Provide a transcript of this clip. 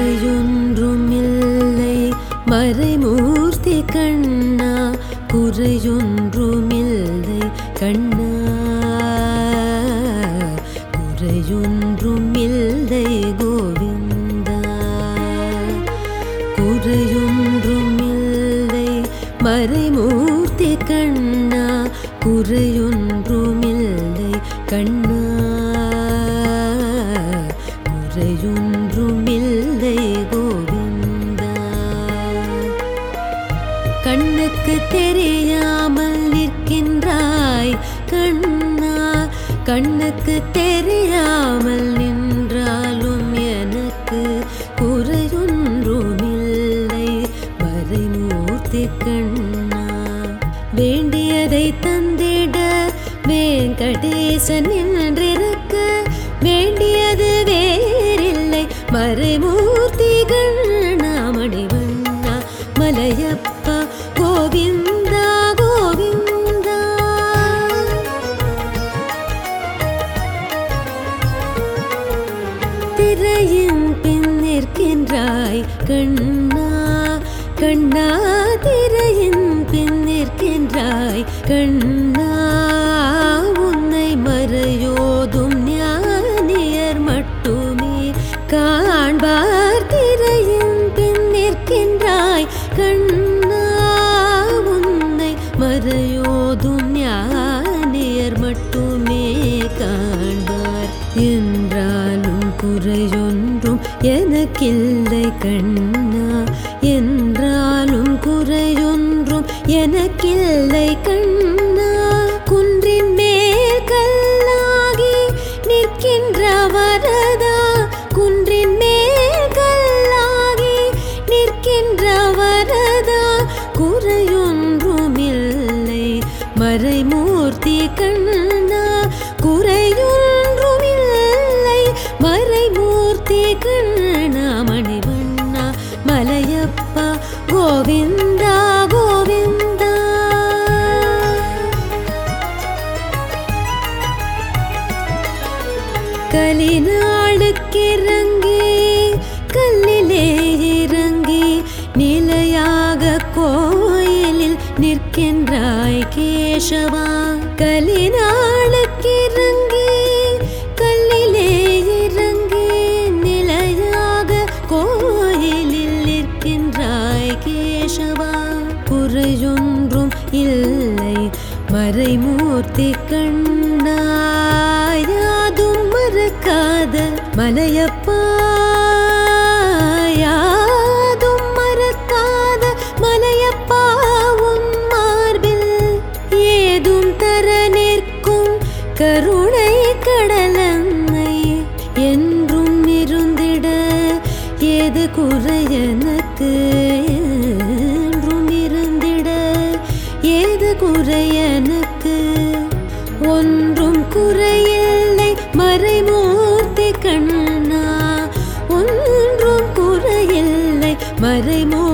குறையொன்றும் இல்லை மறைமூர்த்தி கண்ணா குறையொன்றும் இல்லை கண்ணா குறையொன்றும் இல்லை கோவிந்தா குறையொன்றும் இல்லை மறைமூர்த்தி கண்ணா குறையொன்றும் இல்லை கண்ணா குறையொன்றும் இல்லை கோவிந்தா கண்ணுக்கு தெரியாமல் நிற்கின்றாய் கண்ணா கண்ணுக்கு தெரியாமல் நின்றாலும் எனக்கு குறையொன்றுமில்லை மறைமூர்த்தி கண்ணா வேண்டியதை தந்திட வேங்கடேசன் நின்றிருக்க வேண்டியது வேறில்லை மறைமூர்த்தி கண்ணா மணிவண்ணா மலையப்பா கோவிந்தா கோவிந்தா திரையின் பின் நிற்கின்றாய் கண்ணா கண்ணா திரையின் பின் நிற்கின்றாய் கண்ணா உன்னை மறையோதும் ஞானியர் மட்டுமே காண்பார் திரையின் பின் நிற்கின்றாய் கண்ணா உன்னை மறையோதும் ஞானியர் மட்டுமே காண்பார் என்றாலும் குறையொன்றும் எனக்கில்லை கண்ணா என்றாலும் குறையொன்றும் எனக்கில்லை கண்ணா குன்றின் மேல் கல்லாகி நிற்கின்ற வரதா குன்றின் மேல் கல்லாகி நிற்கின்ற வரதா குறையொன்றுமில்லை மறைமூர்த்தி கண்ணா குறையொன்றுமில்லை மறைமூர்த்தி கண்ணா மணிவண்ணா மலையப்பா கோவிந்தா கோவிந்தா கலிநாளுக்கிறங்கி கல்லிலே இறங்கி நிலையாக கோயிலில் நிற்கின்றாய் கேசவா கலிநாளுக்கிறங்கி கல்லிலே இறங்கி நிலையாக கோயிலில் நிற்கின்றாய் கேசவா குறையொன்றும் இல்லை மறைமூர்த்தி கண்ணாயாதும் மறக்காத மலையப்பா யாதும் மறக்காத மலையப்பா உன் மார்பில் ஏதும் தர நிற்கும் கருணை கடலன்னை என்றும் இருந்திட ஏது குறை எனக்கு என்றும் இருந்திட ஏது குறை எனக்கு ஒன்றும் குறையில்லை மறைமூர்த்தி கண்ணா ஒன்றும் குறையில்லை மறைமூர்த்தி